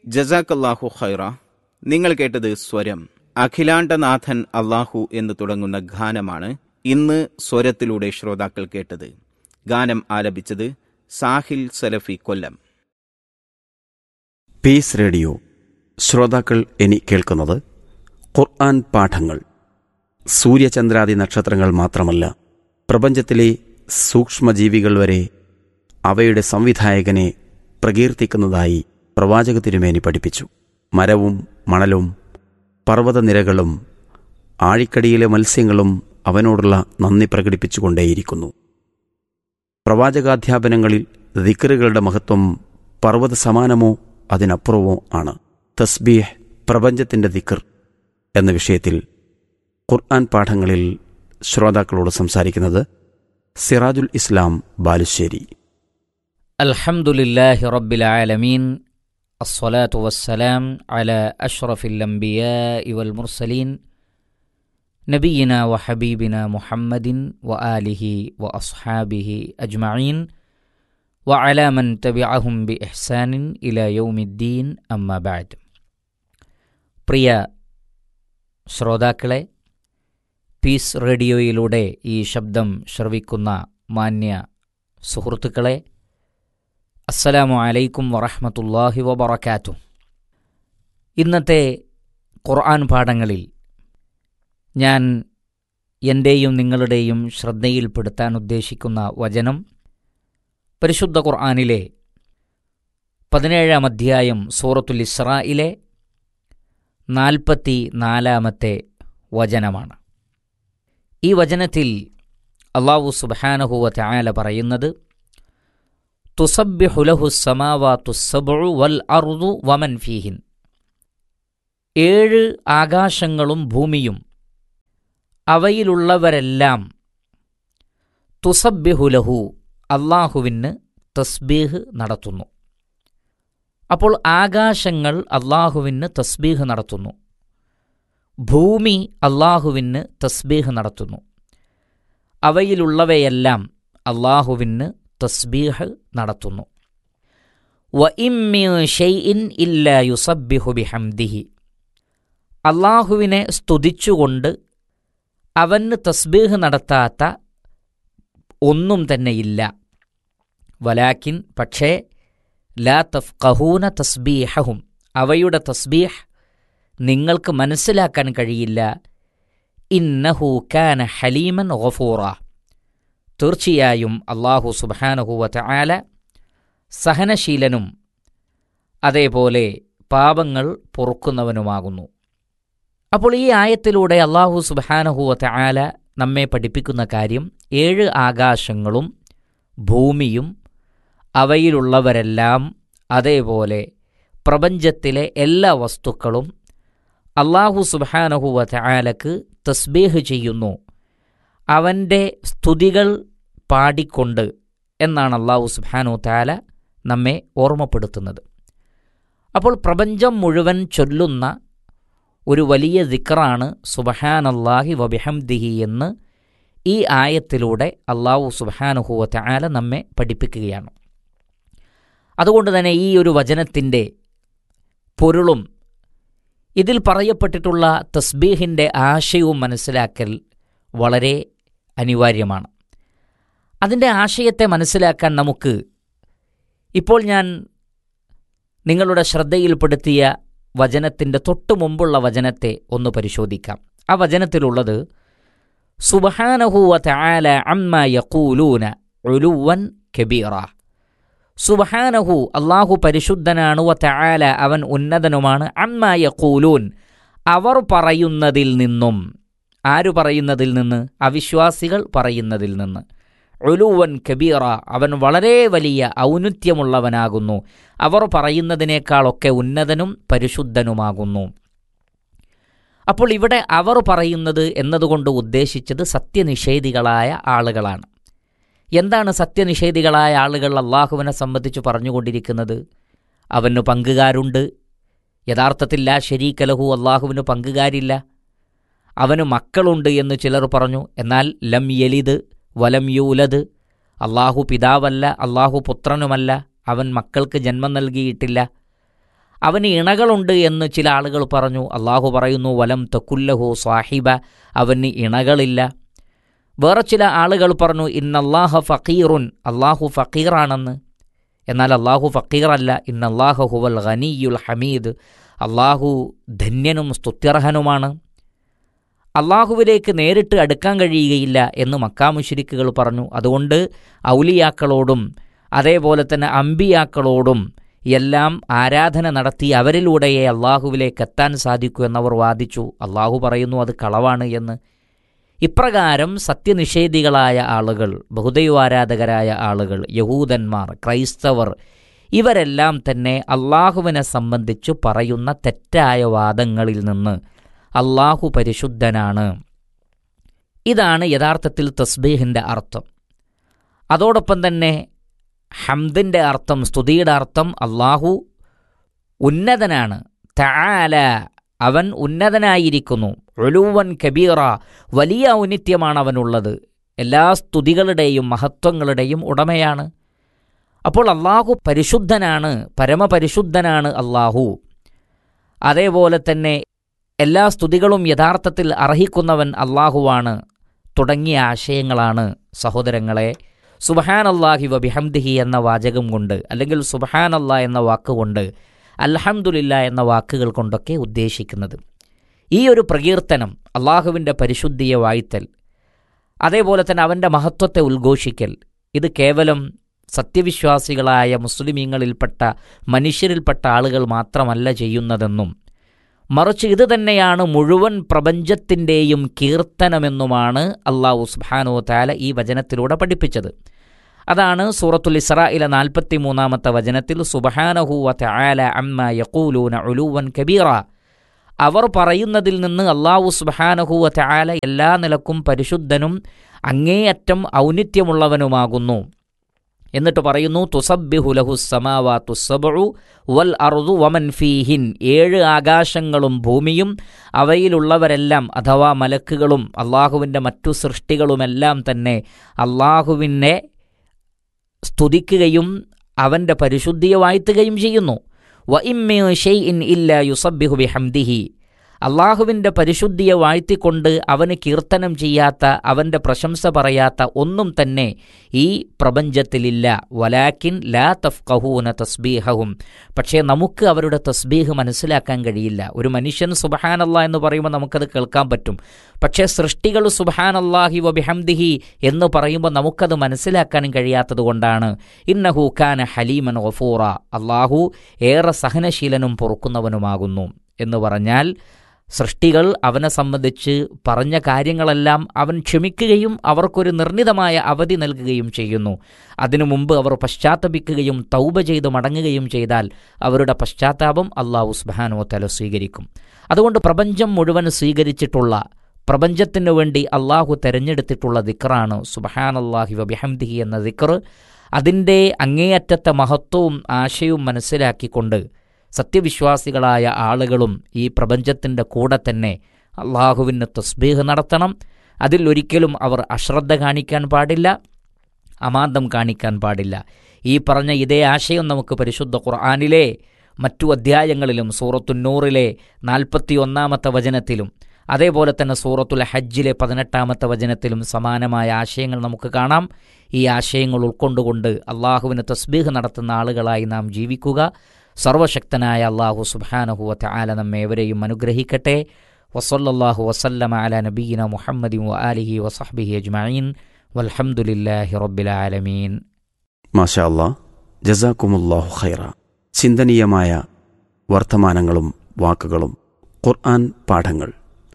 ജസാക്കല്ലാഹു ഖൈറ നിങ്ങൾ കേട്ടത് സ്വരം അഖിലാണ്ടനാഥൻ അള്ളാഹു എന്ന് തുടങ്ങുന്ന ഗാനമാണ് ഇന്ന് സ്വരത്തിലൂടെ ശ്രോതാക്കൾ കേട്ടത് ഗാനം ആലപിച്ചത് സാഹിൽ സലഫി കൊല്ലം പീസ് റേഡിയോ ശ്രോതാക്കൾ ഇനി കേൾക്കുന്നത് ഖുർആൻ പാഠങ്ങൾ സൂര്യചന്ദ്രാദി നക്ഷത്രങ്ങൾ മാത്രമല്ല പ്രപഞ്ചത്തിലെ സൂക്ഷ്മജീവികൾ വരെ അവയുടെ സംവിധായകനെ പ്രകീർത്തിക്കുന്നതായി പ്രവാചക തിരുമേനി പഠിപ്പിച്ചു മരവും മണലും പർവ്വതനിരകളും ആഴിക്കടിയിലെ മത്സ്യങ്ങളും അവനോടുള്ള നന്ദി പ്രകടിപ്പിച്ചുകൊണ്ടേയിരിക്കുന്നു പ്രവാചകാധ്യാപനങ്ങളിൽ ദിക്കറുകളുടെ മഹത്വം പർവ്വത സമാനമോ അതിനപ്പുറമോ ആണ് തസ്ബീഹ് പ്രപഞ്ചത്തിന്റെ ദിക്കർ എന്ന വിഷയത്തിൽ ഖുർആൻ പാഠങ്ങളിൽ ശ്രോതാക്കളോട് സംസാരിക്കുന്നത് സിറാജുൽ ഇസ്ലാം ബാലുശ്ശേരി الحمد لله رب العالمين الصلاة والسلام على أشرف الأنبياء والمرسلين نبينا وحبيبنا محمد وآله وأصحابه أجمعين وعلى من تبعهم بإحسان إلى يوم الدين أما بعد പ്രിയ ശ്രോതാക്കളെ പീസ് റേഡിയോയിലൂടെ ഈ ശബ്ദം ശ്രവിക്കുന്ന മാന്യ സുഹൃത്തുക്കളെ അസ്സലാമു അലൈക്കും വറഹ്മത്തുള്ളാഹി വബറകാത്തു ഇന്നത്തെ ഖുർആൻ പാഠങ്ങളിൽ ഞാൻ എൻ്റെയും നിങ്ങളുടെയും ശ്രദ്ധയിൽപ്പെടുത്താൻ ഉദ്ദേശിക്കുന്ന വചനം പരിശുദ്ധ ഖുർആനിലെ പതിനേഴാം അധ്യായം സൂറത്തുൽ ഇസ്രായിലെ നാൽപ്പത്തി നാലാമത്തെ വചനമാണ് ഈ വചനത്തിൽ അള്ളാഹു സുബാനഹുവ ചായാല പറയുന്നത് തുസബ്ബിഹു ലഹു സമാവാത്തു സബ്ഉ വൽ അർദു വമൻ ഫീഹിൻ ഏഴ് ആകാശങ്ങളും ഭൂമിയും അവയിലുള്ളവരെല്ലാം തുസബ്ബിഹു ലഹു അള്ളാഹുവിന് തസ്ബീഹ് നടത്തുന്നു അപ്പോൾ ആകാശങ്ങൾ അള്ളാഹുവിന് തസ്ബീഹ് നടത്തുന്നു ഭൂമി അള്ളാഹുവിന് തസ്ബീഹ് നടത്തുന്നു അവയിലുള്ളവയെല്ലാം അള്ളാഹുവിന് തസ്ബീഹ് നടത്തുന്നു വ ഇമ്മിൻ ഷെയ്ഇൻ ഇല്ല യുസബ്ബിഹു ബിഹംദിഹി അള്ളാഹുവിനെ സ്തുതിച്ചുകൊണ്ട് അവന് തസ്ബീഹ് നടത്താത്ത ഒന്നും തന്നെയില്ല വലാക്കിൻ പക്ഷേ ലാ തഫ്കഹൂന തസ്ബീഹഹും അവയുടെ തസ്ബീഹ് നിങ്ങൾക്ക് മനസ്സിലാക്കാൻ കഴിയില്ല ഇന്നഹു കാന ഹലീമൻ ഗഫൂറ തീർച്ചയായും അള്ളാഹു സുബാനഹുവ ആല സഹനശീലനും അതേപോലെ പാപങ്ങൾ പൊറുക്കുന്നവനുമാകുന്നു അപ്പോൾ ഈ ആയത്തിലൂടെ അള്ളാഹു സുബാനഹുവ ആല നമ്മെ പഠിപ്പിക്കുന്ന കാര്യം ഏഴ് ആകാശങ്ങളും ഭൂമിയും അവയിലുള്ളവരെല്ലാം അതേപോലെ പ്രപഞ്ചത്തിലെ എല്ലാ വസ്തുക്കളും അള്ളാഹു സുബാനഹുവ ആലക്ക് തസ്ബീഹ് ചെയ്യുന്നു അവൻ്റെ സ്തുതികൾ പാടിക്കൊണ്ട് എന്നാണ് അള്ളാഹു സുബാനു താല നമ്മെ ഓർമ്മപ്പെടുത്തുന്നത് അപ്പോൾ പ്രപഞ്ചം മുഴുവൻ ചൊല്ലുന്ന ഒരു വലിയ ദിക്റാണ് സുബഹാനല്ലാഹി വബിഹംദിഹി എന്ന് ഈ ആയത്തിലൂടെ അള്ളാഹു സുബഹാനുഹുവ ആല നമ്മെ പഠിപ്പിക്കുകയാണ് അതുകൊണ്ട് തന്നെ ഈ ഒരു വചനത്തിൻ്റെ പൊരുളും ഇതിൽ പറയപ്പെട്ടിട്ടുള്ള തസ്ബീഹിൻ്റെ ആശയവും മനസ്സിലാക്കൽ വളരെ അനിവാര്യമാണ് അതിൻ്റെ ആശയത്തെ മനസ്സിലാക്കാൻ നമുക്ക് ഇപ്പോൾ ഞാൻ നിങ്ങളുടെ ശ്രദ്ധയിൽപ്പെടുത്തിയ വചനത്തിൻ്റെ തൊട്ടു മുമ്പുള്ള വചനത്തെ ഒന്ന് പരിശോധിക്കാം ആ വചനത്തിലുള്ളത് സുബഹാനഹുവ തആല അമ്മ യഖൂലൂന ഉലുവൻ കബീറ സുബഹാനഹു അള്ളാഹു പരിശുദ്ധനാണ് വ തആല അവൻ ഉന്നതനുമാണ് അമ്മ യഖൂലൂൻ അവർ പറയുന്നതിൽ നിന്നും ആരു പറയുന്നതിൽ നിന്ന് അവിശ്വാസികൾ പറയുന്നതിൽ നിന്ന് ഒലുവൻ കബീറ അവൻ വളരെ വലിയ ഔന്നത്യമുള്ളവനാകുന്നു അവർ പറയുന്നതിനേക്കാളൊക്കെ ഉന്നതനും പരിശുദ്ധനുമാകുന്നു അപ്പോൾ ഇവിടെ അവർ പറയുന്നത് എന്നതുകൊണ്ട് ഉദ്ദേശിച്ചത് സത്യനിഷേധികളായ ആളുകളാണ് എന്താണ് സത്യനിഷേധികളായ ആളുകൾ അള്ളാഹുവിനെ സംബന്ധിച്ച് പറഞ്ഞുകൊണ്ടിരിക്കുന്നത് അവന് പങ്കുകാരുണ്ട് യഥാർത്ഥത്തിൽ ലാ ശരീക്കലഹു അള്ളാഹുവിന് പങ്കുകാരില്ല അവന് മക്കളുണ്ട് എന്ന് ചിലർ പറഞ്ഞു എന്നാൽ ലം യലിദ് വലം യൂലത് അള്ളാഹു പിതാവല്ല അള്ളാഹു പുത്രനുമല്ല അവൻ മക്കൾക്ക് ജന്മം നൽകിയിട്ടില്ല അവന് ഇണകളുണ്ട് എന്ന് ചില ആളുകൾ പറഞ്ഞു അള്ളാഹു പറയുന്നു വലം തക്കുല്ലഹു സാഹിബ അവന് ഇണകളില്ല വേറെ ചില ആളുകൾ പറഞ്ഞു ഇന്നല്ലാഹ ഫക്കീറുൻ അള്ളാഹു ഫക്കീറാണെന്ന് എന്നാൽ അള്ളാഹു ഫക്കീറല്ല ഇന്നല്ലാഹ ഹുവൽ ഖനിയുൽ ഹമീദ് അള്ളാഹു ധന്യനും സ്തുത്യർഹനുമാണ് അള്ളാഹുവിലേക്ക് നേരിട്ട് അടുക്കാൻ കഴിയുകയില്ല എന്ന് മക്കാമുശിരിക്കുകൾ പറഞ്ഞു അതുകൊണ്ട് ഔലിയാക്കളോടും അതേപോലെ തന്നെ അമ്പിയാക്കളോടും എല്ലാം ആരാധന നടത്തി അവരിലൂടെയേ അള്ളാഹുവിലേക്ക് എത്താൻ സാധിക്കൂ എന്നവർ വാദിച്ചു അള്ളാഹു പറയുന്നു അത് കളവാണ് എന്ന് ഇപ്രകാരം സത്യനിഷേധികളായ ആളുകൾ ബഹുദൈവാരാധകരായ ആളുകൾ യഹൂദന്മാർ ക്രൈസ്തവർ ഇവരെല്ലാം തന്നെ അള്ളാഹുവിനെ സംബന്ധിച്ചു പറയുന്ന തെറ്റായ വാദങ്ങളിൽ നിന്ന് അള്ളാഹു പരിശുദ്ധനാണ് ഇതാണ് യഥാർത്ഥത്തിൽ തസ്ബീഹിൻ്റെ അർത്ഥം അതോടൊപ്പം തന്നെ ഹംദിൻ്റെ അർത്ഥം സ്തുതിയുടെ അർത്ഥം അള്ളാഹു ഉന്നതനാണ് തആല അവൻ ഉന്നതനായിരിക്കുന്നു ഒലുവൻ കബീറ വലിയ ഔന്നിത്യമാണ് അവനുള്ളത് എല്ലാ സ്തുതികളുടെയും മഹത്വങ്ങളുടെയും ഉടമയാണ് അപ്പോൾ അള്ളാഹു പരിശുദ്ധനാണ് പരമപരിശുദ്ധനാണ് അള്ളാഹു അതേപോലെ തന്നെ എല്ലാ സ്തുതികളും യഥാർത്ഥത്തിൽ അർഹിക്കുന്നവൻ അള്ളാഹുവാണ് തുടങ്ങിയ ആശയങ്ങളാണ് സഹോദരങ്ങളെ സുബഹാൻ അള്ളാഹി വബിഹംദിഹി എന്ന വാചകം കൊണ്ട് അല്ലെങ്കിൽ സുബഹാൻ അള്ളാ എന്ന വാക്കുകൊണ്ട് അൽഹംദുലില്ല എന്ന വാക്കുകൾ കൊണ്ടൊക്കെ ഉദ്ദേശിക്കുന്നത് ഈ ഒരു പ്രകീർത്തനം അള്ളാഹുവിൻ്റെ പരിശുദ്ധിയെ വാഴ്ത്തൽ അതേപോലെ തന്നെ അവൻ്റെ മഹത്വത്തെ ഉദ്ഘോഷിക്കൽ ഇത് കേവലം സത്യവിശ്വാസികളായ മുസ്ലിമീങ്ങളിൽപ്പെട്ട മനുഷ്യരിൽപ്പെട്ട ആളുകൾ മാത്രമല്ല ചെയ്യുന്നതെന്നും മറിച്ച് ഇത് തന്നെയാണ് മുഴുവൻ പ്രപഞ്ചത്തിൻ്റെയും കീർത്തനമെന്നുമാണ് അള്ളാഹു സുബാനോ താല ഈ വചനത്തിലൂടെ പഠിപ്പിച്ചത് അതാണ് സൂറത്തുൽ ഇസ്രായിലെ നാൽപ്പത്തി മൂന്നാമത്തെ വചനത്തിൽ സുബഹാനഹു വല അമ്മ യക്കൂലൂന ഉലൂവൻ കബീറ അവർ പറയുന്നതിൽ നിന്ന് അള്ളാഹു സുബഹാനഹു വല എല്ലാ നിലക്കും പരിശുദ്ധനും അങ്ങേയറ്റം ഔന്നിത്യമുള്ളവനുമാകുന്നു എന്നിട്ട് പറയുന്നു തുസബ്ബിഹുലഹു സമാവാ തുസബു വൽ അറുതു വമൻ ഫീഹിൻ ഏഴ് ആകാശങ്ങളും ഭൂമിയും അവയിലുള്ളവരെല്ലാം അഥവാ മലക്കുകളും അള്ളാഹുവിൻ്റെ മറ്റു സൃഷ്ടികളുമെല്ലാം തന്നെ അള്ളാഹുവിനെ സ്തുതിക്കുകയും അവൻ്റെ പരിശുദ്ധിയെ വാഴ്ത്തുകയും ചെയ്യുന്നു വ ഇമ്മേ ഷെയ് ഇൻ ഇല്ല യുസബ്ബിഹു ബിഹംദിഹി അള്ളാഹുവിൻ്റെ പരിശുദ്ധിയെ വാഴ്ത്തിക്കൊണ്ട് അവന് കീർത്തനം ചെയ്യാത്ത അവൻ്റെ പ്രശംസ പറയാത്ത ഒന്നും തന്നെ ഈ പ്രപഞ്ചത്തിലില്ല വലാക്കിൻ ലാ തഫ്കഹൂന തസ്ബീഹവും പക്ഷേ നമുക്ക് അവരുടെ തസ്ബീഹ് മനസ്സിലാക്കാൻ കഴിയില്ല ഒരു മനുഷ്യൻ സുബഹാനല്ല എന്ന് പറയുമ്പോൾ നമുക്കത് കേൾക്കാൻ പറ്റും പക്ഷേ സൃഷ്ടികൾ സുബഹാനല്ലാഹി വബിഹംദിഹി എന്ന് പറയുമ്പോൾ നമുക്കത് മനസ്സിലാക്കാനും കഴിയാത്തത് കൊണ്ടാണ് ഇന്നഹു ഖാന ഹലീമൻ ഗഫൂറ അള്ളാഹു ഏറെ സഹനശീലനും പൊറുക്കുന്നവനുമാകുന്നു എന്ന് പറഞ്ഞാൽ സൃഷ്ടികൾ അവനെ സംബന്ധിച്ച് പറഞ്ഞ കാര്യങ്ങളെല്ലാം അവൻ ക്ഷമിക്കുകയും അവർക്കൊരു നിർണിതമായ അവധി നൽകുകയും ചെയ്യുന്നു അതിനു മുമ്പ് അവർ പശ്ചാത്തപിക്കുകയും തൗബ ചെയ്ത് മടങ്ങുകയും ചെയ്താൽ അവരുടെ പശ്ചാത്താപം അള്ളാഹു സുബാനോ തല സ്വീകരിക്കും അതുകൊണ്ട് പ്രപഞ്ചം മുഴുവൻ സ്വീകരിച്ചിട്ടുള്ള പ്രപഞ്ചത്തിനു വേണ്ടി അള്ളാഹു തെരഞ്ഞെടുത്തിട്ടുള്ള ദിക്റാണ് സുബഹാൻ അള്ളാഹി വബിഹംദിഹി എന്ന ദിക്ർ അതിൻ്റെ അങ്ങേയറ്റത്തെ മഹത്വവും ആശയവും മനസ്സിലാക്കിക്കൊണ്ട് സത്യവിശ്വാസികളായ ആളുകളും ഈ പ്രപഞ്ചത്തിൻ്റെ കൂടെ തന്നെ അള്ളാഹുവിന് തസ്ബീഹ് നടത്തണം അതിൽ ഒരിക്കലും അവർ അശ്രദ്ധ കാണിക്കാൻ പാടില്ല അമാന്തം കാണിക്കാൻ പാടില്ല ഈ പറഞ്ഞ ഇതേ ആശയം നമുക്ക് പരിശുദ്ധ ഖുർആാനിലെ മറ്റു അധ്യായങ്ങളിലും സൂറത്തുന്നൂറിലെ നാൽപ്പത്തി ഒന്നാമത്തെ വചനത്തിലും അതേപോലെ തന്നെ സൂറത്തുൽ ഹജ്ജിലെ പതിനെട്ടാമത്തെ വചനത്തിലും സമാനമായ ആശയങ്ങൾ നമുക്ക് കാണാം ഈ ആശയങ്ങൾ ഉൾക്കൊണ്ടുകൊണ്ട് അള്ളാഹുവിന് തസ്ബീഹ് നടത്തുന്ന ആളുകളായി നാം ജീവിക്കുക സർവശക്തനായ അള്ളാഹു സുബാനഹുവത്ത് ആല നമ്മേവരെയും അനുഗ്രഹിക്കട്ടെ വസല്ലാഹു വസല്ലമ അല നബീന മുഹമ്മദി വ ആലിഹി വസഹ്ബിഹി അജ്മഈൻ വൽഹംദുലില്ലാഹി റബ്ബിൽ ആലമീൻ മാഷാ അല്ലാ ജസാക്കുമുല്ലാഹു ഖൈറ ചിന്തനീയമായ വർത്തമാനങ്ങളും വാക്കുകളും ഖുർആൻ പാഠങ്ങൾ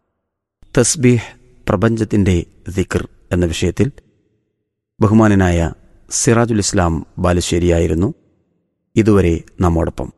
തസ്ബീഹ് പ്രപഞ്ചത്തിൻ്റെ ദിക്ർ എന്ന വിഷയത്തിൽ ബഹുമാനനായ സിറാജുൽ ഇസ്ലാം ബാലുശ്ശേരിയായിരുന്നു ഇതുവരെ നമ്മോടൊപ്പം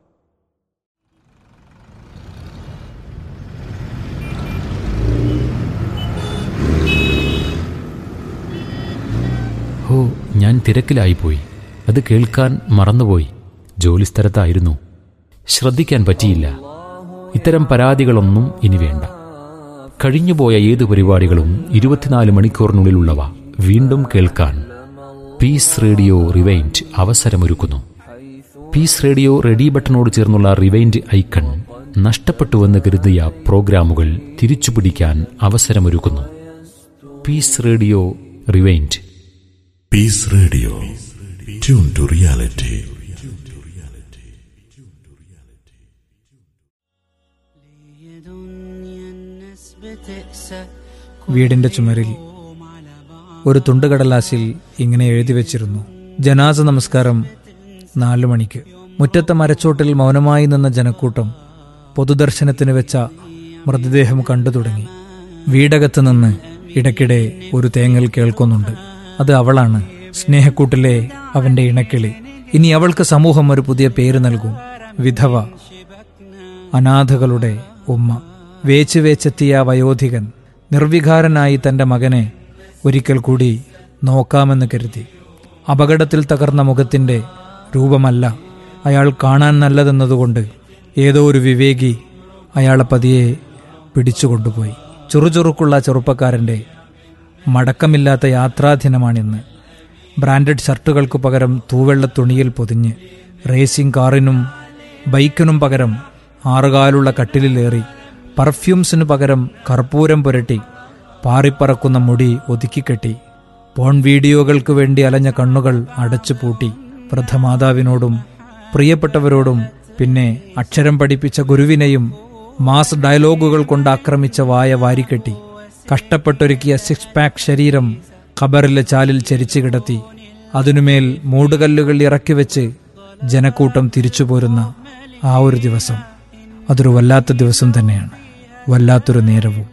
ഹോ ഞാൻ തിരക്കിലായിപ്പോയി അത് കേൾക്കാൻ മറന്നുപോയി ജോലിസ്ഥലത്തായിരുന്നു ശ്രദ്ധിക്കാൻ പറ്റിയില്ല ഇത്തരം പരാതികളൊന്നും ഇനി വേണ്ട കഴിഞ്ഞുപോയ ഏത് പരിപാടികളും ഇരുപത്തിനാല് മണിക്കൂറിനുള്ളിലുള്ളവ വീണ്ടും കേൾക്കാൻ പീസ് റേഡിയോ റിവൈൻഡ് അവസരമൊരുക്കുന്നു പീസ് റേഡിയോ റെഡി ബട്ടണോട് ചേർന്നുള്ള റിവൈൻഡ് ഐക്കൺ നഷ്ടപ്പെട്ടുവെന്ന് കരുതിയ പ്രോഗ്രാമുകൾ തിരിച്ചുപിടിക്കാൻ അവസരമൊരുക്കുന്നു peace radio rewind Peace Radio. Tune to reality. വീടിന്റെ ചുമരിൽ ഒരു തുണ്ടുകടലാസിൽ ഇങ്ങനെ എഴുതി വെച്ചിരുന്നു ജനാസ നമസ്കാരം നാലു മണിക്ക് മുറ്റത്തെ മരച്ചോട്ടിൽ മൗനമായി നിന്ന ജനക്കൂട്ടം പൊതുദർശനത്തിന് വെച്ച മൃതദേഹം കണ്ടു തുടങ്ങി വീടകത്ത് നിന്ന് ഇടയ്ക്കിടെ ഒരു തേങ്ങൽ കേൾക്കുന്നുണ്ട് അത് അവളാണ് സ്നേഹക്കൂട്ടിലെ അവന്റെ ഇണക്കിളി ഇനി അവൾക്ക് സമൂഹം ഒരു പുതിയ പേര് നൽകും വിധവ അനാഥകളുടെ ഉമ്മ വേച്ച് വേച്ചെത്തിയ ആ വയോധികൻ നിർവികാരനായി തന്റെ മകനെ ഒരിക്കൽ കൂടി നോക്കാമെന്ന് കരുതി അപകടത്തിൽ തകർന്ന മുഖത്തിന്റെ രൂപമല്ല അയാൾ കാണാൻ നല്ലതെന്നതുകൊണ്ട് ഏതോ ഒരു വിവേകി അയാളെ പതിയെ പിടിച്ചുകൊണ്ടുപോയി ചുറുചുറുക്കുള്ള ചെറുപ്പക്കാരന്റെ മടക്കമില്ലാത്ത യാത്രാദിനമാണിന്ന് ബ്രാൻഡഡ് ഷർട്ടുകൾക്ക് പകരം തൂവെള്ള തുണിയിൽ പൊതിഞ്ഞ് റേസിംഗ് കാറിനും ബൈക്കിനും പകരം ആറുകാലുള്ള കട്ടിലിലേറി പർഫ്യൂംസിനു പകരം കർപ്പൂരം പുരട്ടി പാറിപ്പറക്കുന്ന മുടി ഒതുക്കിക്കെട്ടി പോൺ വീഡിയോകൾക്ക് വേണ്ടി അലഞ്ഞ കണ്ണുകൾ അടച്ചു പൂട്ടി വൃദ്ധമാതാവിനോടും പ്രിയപ്പെട്ടവരോടും പിന്നെ അക്ഷരം പഠിപ്പിച്ച ഗുരുവിനെയും മാസ് ഡയലോഗുകൾ കൊണ്ട് ആക്രമിച്ച വായ വാരിക്കെട്ടി കഷ്ടപ്പെട്ടൊരുക്കിയ സിക്സ് പാക്ക് ശരീരം ഖബറിലെ ചാലിൽ ചരിച്ചു കിടത്തി അതിനുമേൽ മൂടുകല്ലുകൾ ഇറക്കി വെച്ച് ജനക്കൂട്ടം തിരിച്ചു പോരുന്ന ആ ഒരു ദിവസം അതൊരു വല്ലാത്ത ദിവസം തന്നെയാണ് വല്ലാത്തൊരു നേരവും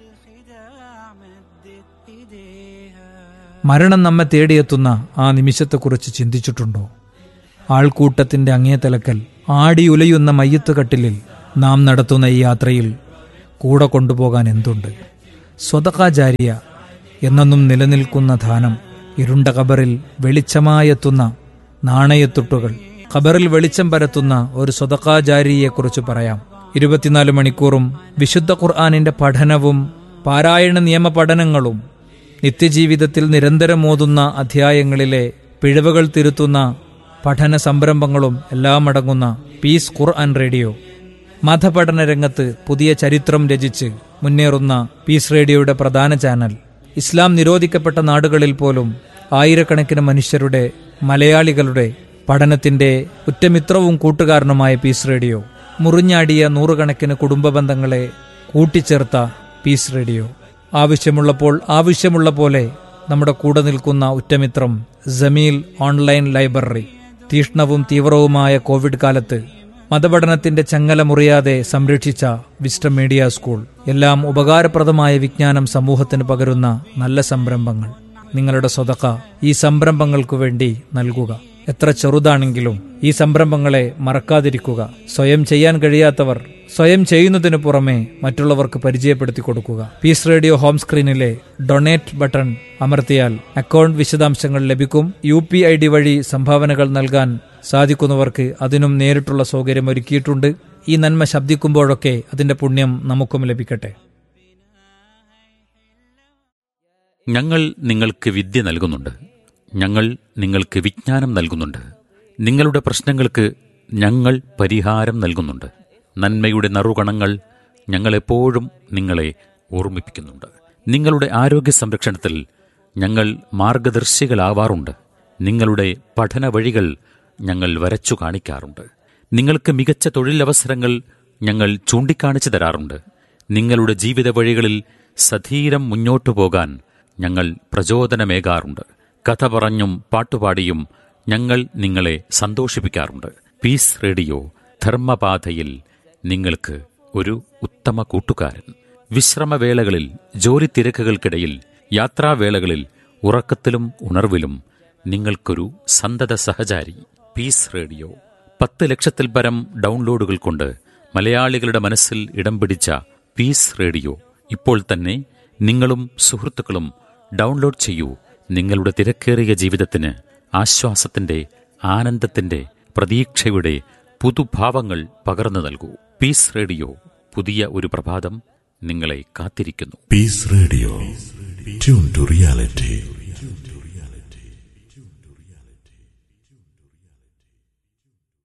മരണം നമ്മെ തേടിയെത്തുന്ന ആ നിമിഷത്തെക്കുറിച്ച് ചിന്തിച്ചിട്ടുണ്ടോ ആൾക്കൂട്ടത്തിന്റെ അങ്ങേ തലക്കൽ ആടിയുലയുന്ന മയ്യത്തുകട്ടിലിൽ നാം നടത്തുന്ന ഈ യാത്രയിൽ കൂടെ കൊണ്ടുപോകാൻ എന്തുണ്ട് സ്വതകാചാര്യ എന്നെന്നും നിലനിൽക്കുന്ന ധാനം ഇരുണ്ട കബറിൽ വെളിച്ചമായെത്തുന്ന നാണയത്തുട്ടുകൾ ഖബറിൽ വെളിച്ചം പരത്തുന്ന ഒരു സ്വതകാചാരിയെക്കുറിച്ച് പറയാം ഇരുപത്തിനാല് മണിക്കൂറും വിശുദ്ധ ഖുർആാനിന്റെ പഠനവും പാരായണ നിയമ പഠനങ്ങളും നിത്യജീവിതത്തിൽ നിരന്തരം ഓതുന്ന അധ്യായങ്ങളിലെ പിഴവുകൾ തിരുത്തുന്ന പഠന സംരംഭങ്ങളും എല്ലാം അടങ്ങുന്ന പീസ് ഖുർആൻ റേഡിയോ മതപഠന രംഗത്ത് പുതിയ ചരിത്രം രചിച്ച് മുന്നേറുന്ന പീസ് റേഡിയോയുടെ പ്രധാന ചാനൽ ഇസ്ലാം നിരോധിക്കപ്പെട്ട നാടുകളിൽ പോലും ആയിരക്കണക്കിന് മനുഷ്യരുടെ മലയാളികളുടെ പഠനത്തിന്റെ ഉറ്റമിത്രവും കൂട്ടുകാരനുമായ പീസ് റേഡിയോ മുറിഞ്ഞാടിയ നൂറുകണക്കിന് കുടുംബ ബന്ധങ്ങളെ കൂട്ടിച്ചേർത്ത പീസ് റേഡിയോ ആവശ്യമുള്ളപ്പോൾ ആവശ്യമുള്ള പോലെ നമ്മുടെ കൂടെ നിൽക്കുന്ന ഉറ്റമിത്രം ജമീൽ ഓൺലൈൻ ലൈബ്രറി തീഷ്ണവും തീവ്രവുമായ കോവിഡ് കാലത്ത് മതപഠനത്തിന്റെ ചങ്ങല മുറിയാതെ സംരക്ഷിച്ച വിസ്റ്റം മീഡിയ സ്കൂൾ എല്ലാം ഉപകാരപ്രദമായ വിജ്ഞാനം സമൂഹത്തിന് പകരുന്ന നല്ല സംരംഭങ്ങൾ നിങ്ങളുടെ സ്വതക്ക ഈ സംരംഭങ്ങൾക്കു വേണ്ടി നൽകുക എത്ര ചെറുതാണെങ്കിലും ഈ സംരംഭങ്ങളെ മറക്കാതിരിക്കുക സ്വയം ചെയ്യാൻ കഴിയാത്തവർ സ്വയം ചെയ്യുന്നതിനു പുറമെ മറ്റുള്ളവർക്ക് പരിചയപ്പെടുത്തി കൊടുക്കുക peace radio home screen donate button അമർത്തിയാൽ അക്കൗണ്ട് വിശദാംശങ്ങൾ ലഭിക്കും യു പി ഐ ഡി വഴി സംഭാവനകൾ നൽകാൻ സാധിക്കുന്നവർക്ക് അതിനും നേരിട്ടുള്ള സൗകര്യം ഒരുക്കിയിട്ടുണ്ട് ഈ നന്മ ശബ്ദിക്കുമ്പോഴൊക്കെ അതിന്റെ പുണ്യം നമുക്കും ലഭിക്കട്ടെ ഞങ്ങൾ നിങ്ങൾക്ക് വിദ്യ നൽകുന്നുണ്ട് ഞങ്ങൾ നിങ്ങൾക്ക് വിജ്ഞാനം നൽകുന്നുണ്ട് നിങ്ങളുടെ പ്രശ്നങ്ങൾക്ക് ഞങ്ങൾ പരിഹാരം നൽകുന്നുണ്ട് നന്മയുടെ നറുകണങ്ങൾ ഞങ്ങളെപ്പോഴും നിങ്ങളെ ഓർമ്മിപ്പിക്കുന്നുണ്ട് നിങ്ങളുടെ ആരോഗ്യ സംരക്ഷണത്തിൽ ഞങ്ങൾ മാർഗദർശികളാവാറുണ്ട് നിങ്ങളുടെ പഠന വഴികൾ ഞങ്ങൾ വരച്ചു കാണിക്കാറുണ്ട് നിങ്ങൾക്ക് മികച്ച തൊഴിലവസരങ്ങൾ ഞങ്ങൾ ചൂണ്ടിക്കാണിച്ചു തരാറുണ്ട് നിങ്ങളുടെ ജീവിത വഴികളിൽ സധീരം മുന്നോട്ടു പോകാൻ ഞങ്ങൾ പ്രചോദനമേകാറുണ്ട് കഥ പറഞ്ഞും പാട്ടുപാടിയും ഞങ്ങൾ നിങ്ങളെ സന്തോഷിപ്പിക്കാറുണ്ട് പീസ് റേഡിയോ ധർമ്മപാതയിൽ നിങ്ങൾക്ക് ഒരു ഉത്തമ കൂട്ടുകാരൻ വിശ്രമവേളകളിൽ ജോലി തിരക്കുകൾക്കിടയിൽ യാത്രാവേളകളിൽ ഉറക്കത്തിലും ഉണർവിലും നിങ്ങൾക്കൊരു സന്തത സഹചാരി പീസ് റേഡിയോ പത്ത് ലക്ഷത്തിൽ പരം ഡൗൺലോഡുകൾ കൊണ്ട് മലയാളികളുടെ മനസ്സിൽ ഇടം പിടിച്ച പീസ് റേഡിയോ ഇപ്പോൾ തന്നെ നിങ്ങളും സുഹൃത്തുക്കളും ഡൗൺലോഡ് ചെയ്യൂ നിങ്ങളുടെ തിരക്കേറിയ ജീവിതത്തിന് ആശ്വാസത്തിന്റെ ആനന്ദത്തിന്റെ പ്രതീക്ഷയുടെ പുതുഭാവങ്ങൾ പകർന്നു നൽകൂ പീസ് റേഡിയോ പുതിയ ഒരു പ്രഭാതം നിങ്ങളെ കാത്തിരിക്കുന്നു Peace Radio. Tune to reality.